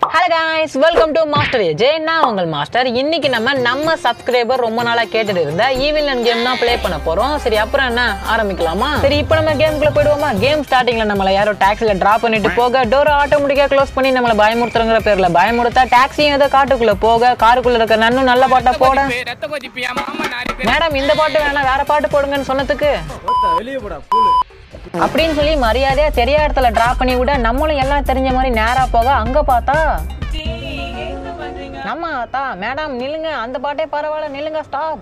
hello guys welcome to master AJ நான் உங்கள் master இன்னைக்கு நம்ம நம்ம சப்ஸ்கிரைபர் ரொம்ப நாளா கேட்டுட்டு இருந்த ஈவில் அண்ட் கேம் தான் ப்ளே பண்ண போறோம் சரி அப்புறம் என்ன ஆரம்பிக்கலாமா சரி இப்போ நம்ம கேம்குள்ள போயிடுவோமா கேம் ஸ்டார்டிங்ல நம்மள யாரோ டாக்ஸில டிராப் பண்ணிட்டு போக டோர் ஆட்டோமேட்டிக்கா க்ளோஸ் பண்ணி நம்மள பயமுறுத்துறங்கிற பேர்ல பயமுறுத்தா டாக்ஸியும் ஏதோ காட்டுக்குள்ள போக காருக்குள்ள இருக்க நன்னும் நல்ல பாட்டா போட ரத்த கொதிப்பு என் மாமா நாலு பேர் மேடம் இந்த பாட்டு வேணா வேற பாட்டு போடுங்கன்னு சொன்னதுக்கு வெளியே போடா கூலு அப்படின்னு சொல்லி மரியாதையா தெரியாத இடத்துல டிராப் பண்ணி விட நம்மளும் எல்லாம் தெரிஞ்ச மாதிரி நேரா போக அங்க பார்த்தா நம்ம அத்தா மேடம் நில்லுங்க அந்த பாட்டே பரவாயில்ல நில்லுங்க ஸ்டாப்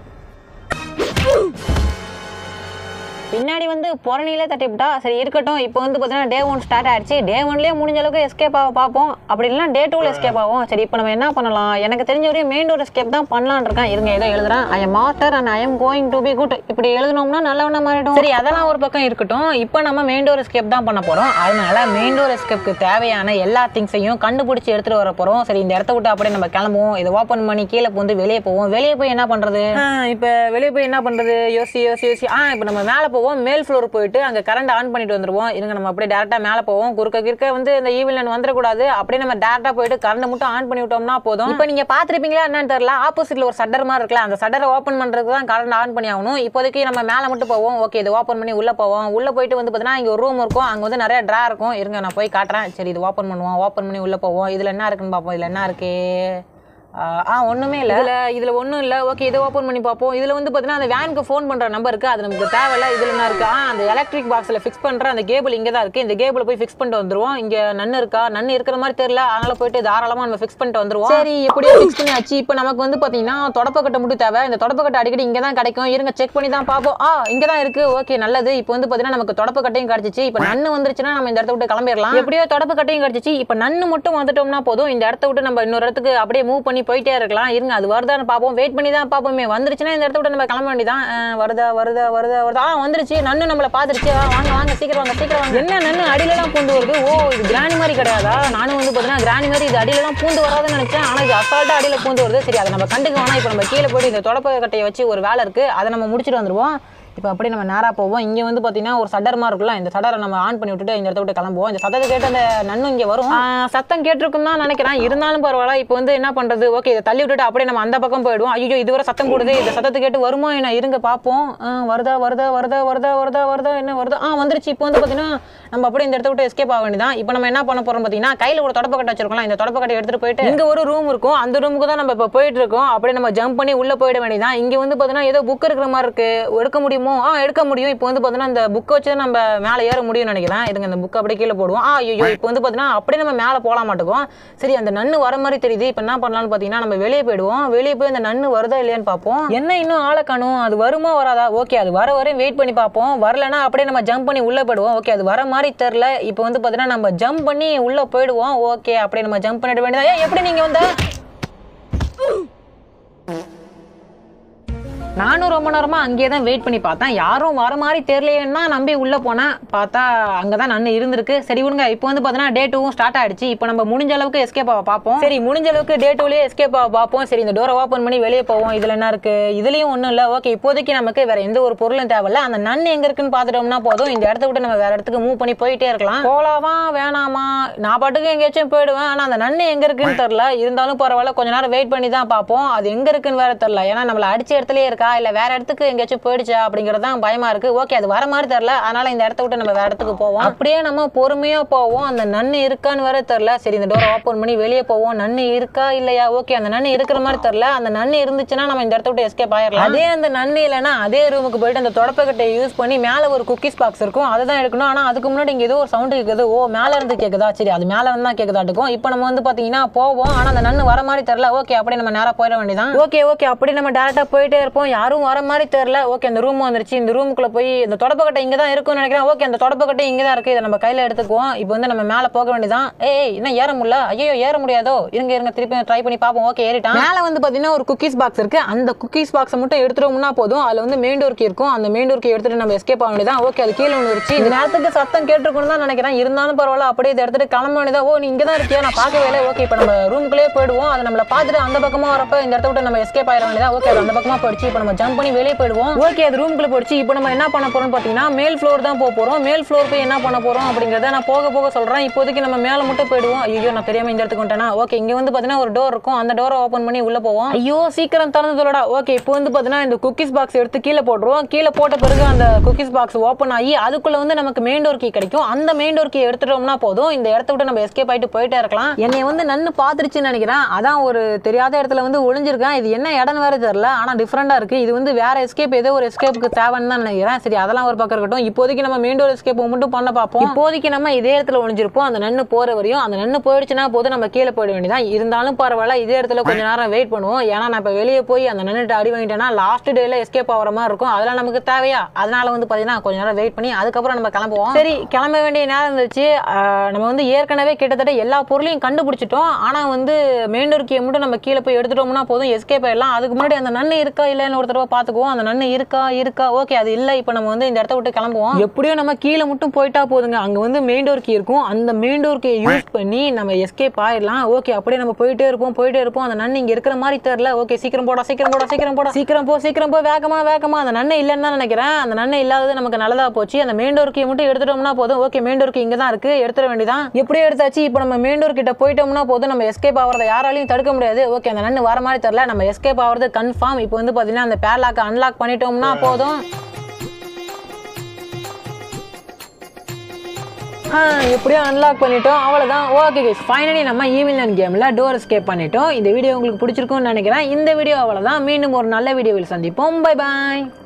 பின்னாடி வந்து புறணிலே தட்டிவிட்டா சரி இருக்கட்டும் இப்போ வந்து பார்த்தீங்கன்னா டே ஒன் ஸ்டார்ட் ஆயிடுச்சு டே ஒன்லேயே முடிஞ்ச அளவுக்கு எஸ்கேப் ஆக பார்ப்போம் அப்படி இல்லைனா டே டூவில் எஸ்கேப் ஆகும் சரி இப்போ நம்ம என்ன பண்ணலாம் எனக்கு தெரிஞ்ச வரையும் மெயின் டோர் எஸ்கேப் தான் பண்ணலான்னு இருக்கேன் இருங்க ஏதோ எழுதுறேன் I am master and I am going to be good இப்படி எழுதணும்னா நல்லவனா மாறிடும் சரி அதெல்லாம் ஒரு பக்கம் இருக்கட்டும் இப்போ நம்ம மெயின் டோர் எஸ்கேப் தான் பண்ண போகிறோம் அதனால மெயின் டோர் எஸ்கேப்க்கு தேவையான எல்லா திங்ஸையும் கண்டுபிடிச்சி எடுத்துகிட்டு வர போகிறோம் சரி இந்த இடத்த விட்டு அப்படியே நம்ம கிளம்புவோம் இதை ஓப்பன் பண்ணி கீழே வந்து வெளியே போவோம் வெளியே போய் என்ன பண்ணுறது இப்போ வெளியே போய் என்ன பண்ணுறது யோசி யோசி யோசி ஆ இப்போ நம்ம மேலே போவோம் மேல் ஃப்ளோர் போயிட்டு அங்கே கரண்ட் ஆன் பண்ணிட்டு வந்துருவோம் இருங்க நம்ம அப்படியே டேரெக்டாக மேலே போவோம் குறுக்க கிறுக்க வந்து இந்த ஈவில் வந்துடக்கூடாது அப்படியே நம்ம டேரெக்டாக போயிட்டு கரண்ட் மட்டும் ஆன் பண்ணி விட்டோம்னா போதும் இப்போ நீங்கள் பார்த்துருப்பீங்களா என்னன்னு தெரியல ஆப்போசிட்டில் ஒரு சட்டர் மாதிரி இருக்குல்ல அந்த சட்டரை ஓப்பன் பண்ணுறதுக்கு தான் கரண்ட் ஆன் பண்ணி ஆகணும் இப்போதைக்கு நம்ம மேலே மட்டும் போவோம் ஓகே இது ஓப்பன் பண்ணி உள்ளே போவோம் உள்ளே போயிட்டு வந்து பார்த்தீங்கன்னா இங்கே ஒரு ரூம் இருக்கும் அங்கே வந்து நிறைய ட்ரா இருக்கும் இருங்க நான் போய் காட்டுறேன் சரி இது ஓப்பன் பண்ணுவோம் ஓப்பன் பண்ணி உள்ளே போவோம் இதில் என்ன இருக்குன்னு பார்ப்போம் இதில் என்ன இருக்கு ஆஹ் ஆ ஒன்றுமே இல்லை இதில் இதில் ஒன்றும் இல்லை ஓகே இதை ஓப்பன் பண்ணி பார்ப்போம் இதில் வந்து பார்த்தீங்கன்னா அந்த வேனுக்கு ஃபோன் பண்ணுற நம்பர் இருக்குது அது நமக்கு தேவையில்ல இதில் என்ன இருக்கா அந்த எலக்ட்ரிக் பாக்ஸில் ஃபிக்ஸ் பண்ணுற அந்த கேபிள் இங்கே தான் இருக்குது இந்த கேபிள் போய் ஃபிக்ஸ் பண்ணிட்டு வந்துருவோம் இங்கே நன்னு இருக்கா நன்னு இருக்கிற மாதிரி தெரியல அதனால போயிட்டு தாராளமாக நம்ம ஃபிக்ஸ் பண்ணிட்டு வந்துருவோம் சரி எப்படியோ ஃபிக்ஸ் பண்ணியாச்சு இப்போ நமக்கு வந்து பார்த்தீங்கன்னா தொடப்பக்கட்டை மட்டும் தேவை இந்த தொடப்பக்கட்டை அடிக்கடி இங்கே தான் கிடைக்கும் இருங்க செக் பண்ணி தான் பார்ப்போம் ஆ இங்கே தான் இருக்குது ஓகே நல்லது இப்போ வந்து பார்த்தீங்கன்னா நமக்கு தொடப்பக்கட்டையும் கிடச்சிச்சு இப்போ நன்னு வந்துருச்சுன்னா நம்ம இந்த இடத்த விட்டு கிளம்பிடலாம் எப்படியோ தொடப்பக்கட்டையும் கிடச்சிச்சு இப்போ நன்னு மட்டும் வந்துட்டோம்னா போதும் இந்த இடத்த விட்டு நம்ம இன்னொரு இடத்துக்கு அப்படியே மூவ் பண்ணி போயிட்டே இருக்கலாம் இருங்க அது வருதான்னு பார்ப்போம் வெயிட் பண்ணி தான் பார்ப்போமே வந்துருச்சுன்னா இந்த இடத்த விட்டு நம்ம கிளம்ப வேண்டியதான் அஹ் வருதா வருதா வருதா வருதா ஆ வந்துருச்சு நன்னு நம்மளை பார்த்துருச்சு ஆ, வாங்க வாங்க சீக்கிரம் வாங்க சீக்கிரம் வாங்க என்ன நன்னு அடியிலலாம் பூந்து வருது ஓ இது கிராணி மாதிரி கிடையாதா நானும் வந்து பார்த்தீங்கன்னா கிராணி மாதிரி இது அடியிலலாம் பூந்து வராதுன்னு நினைச்சேன் ஆனால் இது அசால்ட்டாக அடியில் பூந்து வருது சரி அதை நம்ம கண்டுக்க வேணாம் இப்போ நம்ம கீழே போயிட்டு இந்த தொடப்ப கட்டையை வச்சு ஒரு வேலை இருக்குது அதை நம்ம முடிச்சுட்டு வந்துருவோம் இப்போ அப்படியே நம்ம நேராக போவோம் இங்கே வந்து பார்த்தீங்கன்னா ஒரு சடர் மாதிரி இருக்குல்ல இந்த சடரை நம்ம ஆன் பண்ணி விட்டுட்டு இந்த இடத்த விட்டு கிளம்புவோம் இந்த சத்தத்தை கேட்டு அந்த நன்னு இங்கே வரும் ஆ, சத்தம் கேட்டிருக்கும் தான் நினைக்கிறேன் இருந்தாலும் பரவாயில்ல இப்போ வந்து என்ன பண்ணுறது ஓகே இதை தள்ளி விட்டுட்டு அப்படியே நம்ம அந்த பக்கம் போயிடுவோம் ஐயோ இதுவரை சத்தம் போடுது இந்த சத்தத்தை கேட்டு வருமா என்ன இருங்க பார்ப்போம் ஆ, வருதா வருதா வருதா வருதா வருதா வருதா என்ன வருதா ஆ வந்துருச்சு இப்போ வந்து பார்த்தீங்கன்னா நம்ம அப்படியே இந்த இடத்த விட்டு எஸ்கேப் ஆக வேண்டியதான் இப்போ நம்ம என்ன பண்ண போறோம் பார்த்தீங்கன்னா கையில் ஒரு தொடப்பக்கட்டை வச்சிருக்கலாம் இந்த தொடப்பக்கட்டை எடுத்துட்டு போயிட்டு இங்கே ஒரு ரூம் இருக்கும் அந்த ரூமுக்கு தான் நம்ம இப்போ போயிட்டு இருக்கோம் அப்படியே நம்ம ஜம்ப் பண்ணி உள்ள போயிட வேண்டியதான் இங்கே வந்து பார்த்தீங்கன்னா ஏதோ புக் இருக்கிற மாதிரி இருக்கு எடுக்க முடியுமோ ஆ எடுக்க முடியும் இப்போ வந்து பார்த்தீங்கன்னா இந்த புக்கை வச்சு நம்ம மேலே ஏற முடியும்னு நினைக்கிறேன் இதுங்க இந்த புக் அப்படியே கீழே போடுவோம் ஆ ஐயோ இப்போ வந்து பார்த்தீங்கன்னா அப்படியே நம்ம மேலே போகலாம் மாட்டோம் சரி அந்த நன்னு வர மாதிரி தெரியுது இப்போ என்ன பண்ணலாம்னு பார்த்தீங்கன்னா நம்ம வெளியே போயிடுவோம் வெளியே போய் அந்த நன்னு வருதா இல்லையான்னு பார்ப்போம் என்ன இன்னும் ஆளை காணும் அது வருமா வராதா ஓகே அது வர வரையும் வெயிட் பண்ணி பார்ப்போம் வரலன்னா அப்படியே நம்ம ஜம்ப் பண்ணி உள்ளே போயிடுவோம் ஓகே அது வர மாதிரி தெரில இப்போ வந்து பார்த்தீங்கன்னா நம்ம ஜம்ப் பண்ணி உள்ளே போயிடுவோம் ஓகே அப்படியே நம்ம ஜம்ப் பண்ணிட வேண்டியதா ஏய், எப்படி நீங்கள் வந்த நானும் ரொம்ப நேரமா அங்கேயே தான் வெயிட் பண்ணி பார்த்தேன் யாரும் வர மாதிரி தெரியலையேன்னா நம்பி உள்ள போனேன் பார்த்தா அங்கே தான் நன்னு இருந்திருக்கு சரி விடுங்க இப்போ வந்து பார்த்தீங்கன்னா டே டூவும் ஸ்டார்ட் ஆயிடுச்சு இப்போ நம்ம முடிஞ்ச அளவுக்கு எஸ்கேப் ஆக பார்ப்போம் சரி முடிஞ்ச அளவுக்கு டே டூலேயே எஸ்கேப் ஆக பார்ப்போம் சரி இந்த டோரை ஓப்பன் பண்ணி வெளியே போவோம் இதில் என்ன இருக்கு இதுலயும் ஒன்றும் இல்லை ஓகே இப்போதைக்கு நமக்கு வேற எந்த ஒரு பொருளும் தேவையில்ல அந்த நன்னு எங்க இருக்குன்னு பார்த்துட்டோம்னா போதும் இந்த இடத்த விட்டு நம்ம வேற இடத்துக்கு மூவ் பண்ணி போயிட்டே இருக்கலாம் போலாமா வேணாமா நான் பாட்டுக்கு எங்கேயாச்சும் போயிடுவேன் ஆனால் அந்த நன்னு எங்க இருக்குன்னு தெரில இருந்தாலும் பரவாயில்ல கொஞ்ச நேரம் வெயிட் பண்ணி தான் பார்ப்போம் அது எங்க இருக்குன்னு வேற தெரில ஏன்னா நம்மள அடிச்ச இடத்துலயே இருக்கா இல்ல வேற இடத்துக்கு எங்கேயாச்சும் போயிடுச்சா அப்படிங்கிறது தான் பயமா இருக்கு ஓகே அது வர மாதிரி தெரில அதனால இந்த இடத்த விட்டு நம்ம வேற இடத்துக்கு போவோம் அப்படியே நம்ம பொறுமையா போவோம் அந்த நன்னு இருக்கான்னு வேற தெரில சரி இந்த டோரை ஓப்பன் பண்ணி வெளியே போவோம் நன்னு இருக்கா இல்லையா ஓகே அந்த நன்னு இருக்கிற மாதிரி தெரில அந்த நன்னு இருந்துச்சுன்னா நம்ம இந்த இடத்த விட்டு எஸ்கேப் ஆயிடலாம் அதே அந்த நன்னு இல்லைன்னா அதே ரூமுக்கு போயிட்டு அந்த தொடப்பக்கட்டையை யூஸ் பண்ணி மேல ஒரு குக்கீஸ் பாக்ஸ் இருக்கும் அதை தான் எடுக்கணும் ஆனா அதுக்கு முன்னாடி இங்க ஏதோ ஒரு சவுண்ட் கேக்குது ஓ மேல இருந்து கேக்குதா சரி அது மேல வந்து தான் கேக்குதாட்டுக்கும் இப்போ நம்ம வந்து பாத்தீங்கன்னா போவோம் ஆனா அந்த நன்னு வர மாதிரி தெரியல ஓகே அப்படியே நம்ம நேரா போயிட வேண்டியதான் ஓகே ஓகே அப்படி நம்ம டேரக்டா போயிட்டே இருப்போம் யாரும் வர மாதிரி தெரியல ஓகே அந்த ரூம் வந்துருச்சு இந்த ரூமுக்குள்ள போய் இந்த தொடப்பக்கட்டை இங்க தான் இருக்கும்னு நினைக்கிறேன் ஓகே அந்த தொடப்பக்கட்டை இங்க தான் இருக்கு இதை நம்ம கையில எடுத்துக்குவோம் இப்போ வந்து நம்ம மேல போக வேண்டியதான் ஏய் இன்னும் ஏற முடியல ஐயோ ஏற முடியாதோ இருங்க இருங்க திருப்பி ட்ரை பண்ணி பார்ப்போம் ஓகே ஏறிட்டான் மேல வந்து பாத்தீங்கன்னா ஒரு குக்கீஸ் பாக்ஸ் இருக்கு அந்த குக்கீஸ் பாக்ஸை மட்டும் எடுத்துட்டோம்னா போதும் அதுல வந்து மெயின் டோர் கீ இருக்கும் அந்த மெயின் டோர் கீ எடுத்துட்டு நம்ம எஸ்கேப் ஆக வேண்டியதான் ஓகே அது கீழே வந்துருச்சு இந்த நேரத்துக்கு சத்தம் கேட்டிருக்கணும் தான் நினைக்கிறேன் இருந்தாலும் பரவாயில்ல அப்படியே இதை எடுத்துட்டு கிளம்ப வேண்டியதா ஓ நீ இங்க தான் இருக்கியா நான் பார்க்கவே இல்லை ஓகே இப்போ நம்ம ரூமுக்குள்ளே போயிடுவோம் அதை நம்மள பார்த்துட்டு அந்த பக்கமா வரப்ப இந்த இடத்த விட்டு நம்ம எஸ்கேப் ஆயிட வேண்டியதா ஓகே அது அந்த பக்கமா போயிடுச்சு இப்போ நம்ம ஜம்ப் பண்ணி வெளியே போயிடுவோம் ஓகே அது ரூம்குள்ள போயிடுச்சு இப்போ நம்ம என்ன பண்ண போறோம்னு பார்த்தீங்கன்னா மேல் ஃப்ளோர் தான் போக போறோம் மேல் ஃப்ளோர் போய் என்ன பண்ண போறோம் அப்படிங்கிறத நான் போக போக சொல்றேன் இப்போதைக்கு நம்ம மேலே மட்டும் போயிடுவோம் ஐயோ நான் தெரியாம இந்த இடத்துக்கு வந்துட்டேனா ஓகே இங்க வந்து பார்த்தீங்கன்னா ஒரு டோர் இருக்கும் அந்த டோரை ஓப்பன் பண்ணி உள்ள போவோம் ஐயோ சீக்கிரம் திறந்து சொல்லடா ஓகே இப்போ வந்து பார்த்தீங்கன்னா இந்த குக்கீஸ் பாக்ஸ் எடுத்து கீழே போட்டுருவோம் கீழே போட்ட பிறகு அந்த குக்கீஸ் பாக்ஸ் ஓப்பன் ஆகி அதுக்குள்ள வந்து நமக்கு மெயின் டோர் கீ கிடைக்கும் அந்த மெயின் டோர் கீ எடுத்துட்டோம்னா போதும் இந்த இடத்த விட்டு நம்ம எஸ்கேப் ஆயிட்டு போயிட்டே இருக்கலாம் என்னை வந்து நன்னு பார்த்துருச்சுன்னு நினைக்கிறேன் அதான் ஒரு தெரியாத இடத்துல வந்து ஒளிஞ்சிருக்கேன் இது என்ன இடம்னு வேற தெரியல ஆனா டிஃப்ரெண்டா இருக்கு இது வந்து வேற எஸ்கேப் ஏதோ ஒரு எஸ்கேப்புக்கு தேவைன்னு தான் நினைக்கிறேன் சரி அதெல்லாம் ஒரு பக்கம் இருக்கட்டும் இப்போதைக்கு நம்ம மெயின் டோர் எஸ்கேப் மட்டும் பண்ண பார்ப்போம் இப்போதைக்கு நம்ம இதே இடத்துல ஒளிஞ்சிருப்போம் அந்த நன்னு போற வரையும் அந்த நன்னு போயிடுச்சுன்னா போதும் நம்ம கீழே போயிட வேண்டியதான் இருந்தாலும் பரவாயில்ல இதே இடத்துல கொஞ்ச நேரம் வெயிட் பண்ணுவோம் ஏன்னா நான் இப்போ வெளியே போய் அந்த நன்னுட்டு அடி வாங்கிட்டேன்னா லாஸ்ட் டேல எஸ்கேப் ஆகிற மாதிரி இருக்கும் அதெல்லாம் நமக்கு தேவையா அதனால வந்து பார்த்தீங்கன்னா கொஞ்ச நேரம் வெயிட் பண்ணி அதுக்கப்புறம் நம்ம கிளம்புவோம் சரி கிளம்ப வேண்டிய நேரம் இருந்துச்சு ஆஹ் நம்ம வந்து ஏற்கனவே கிட்டத்தட்ட எல்லா பொருளையும் கண்டுபிடிச்சிட்டோம் ஆனால் வந்து மெயின் டோர் கீயை மட்டும் நம்ம கீழே போய் எடுத்துட்டோம்னா போதும் எஸ்கேப் ஆயிடலாம் அதுக்கு முன்னாடி அந்த நன்னு இருக்கா இல்லைன்னு ஒரு தடவை பார்த்துக்குவோம் அந்த நன்னு இருக்கா இருக்கா ஓகே அது இல்லை இப்போ நம்ம வந்து இந்த இடத்த விட்டு கிளம்புவோம் எப்படியும் நம்ம கீழே மட்டும் போயிட்டா போதுங்க அங்கே வந்து மெயின் டோர் கீ இருக்கும் அந்த மெயின் டோர் கீயை யூஸ் பண்ணி நம்ம எஸ்கேப் ஆயிடலாம் ஓகே அப்படியே நம்ம போயிட்டே இருப்போம் போயிட்டே இருப்போம் அந்த நன்னு இங்கே இருக்கிற மாதிரி தெரியல ஓகே சீக்கிரம் போடா சீக்கிரம் போடா சீக்கிரம் போடா சீக்கிரம் போ சீக்கிரம் போ வேகமா வேகமா அந்த நன்னை இல்லைன்னு தான் நினைக்கிறேன் அந்த நன்னை இல்லாதது நமக்கு நல்லதா போச்சு அந்த மெயின் டோர் கீ மட்டும் எடுத்துட்டோம்னா போதும் ஓகே மெயின் டோர் கீ இங்கே தான் இருக்கு எடுத்துட வேண்டியதான் எப்படியே எடுத்தாச்சு இப்போ நம்ம மெயின் டோர் கிட்ட போயிட்டோம்னா போதும் நம்ம எஸ்கேப் ஆகிறத யாராலையும் தடுக்க முடியாது ஓகே அந்த நன்னு வர மாதிரி தெரியல நம்ம எஸ்கேப் ஆகிறது கன்ஃபார்ம் இப்போ வந்து பார்த்தீங்கன்னா அந்த பேர்லாக் அன்லாக் பண்ணிட்டோம்னா போதும் ஆ, எப்படியோ அன்லாக் பண்ணிட்டோம் அவ்வளோதான் ஓகே கைஸ் ஃபைனலி நம்ம ஈவினிங் கேமில் டோர் எஸ்கேப் பண்ணிட்டோம் இந்த வீடியோ உங்களுக்கு பிடிச்சிருக்கும்னு நினைக்கிறேன் இந்த வீடியோ அவ்வளோதான் மீண்டும் ஒரு நல்ல வீடியோவில் சந்திப்போம் பை பாய்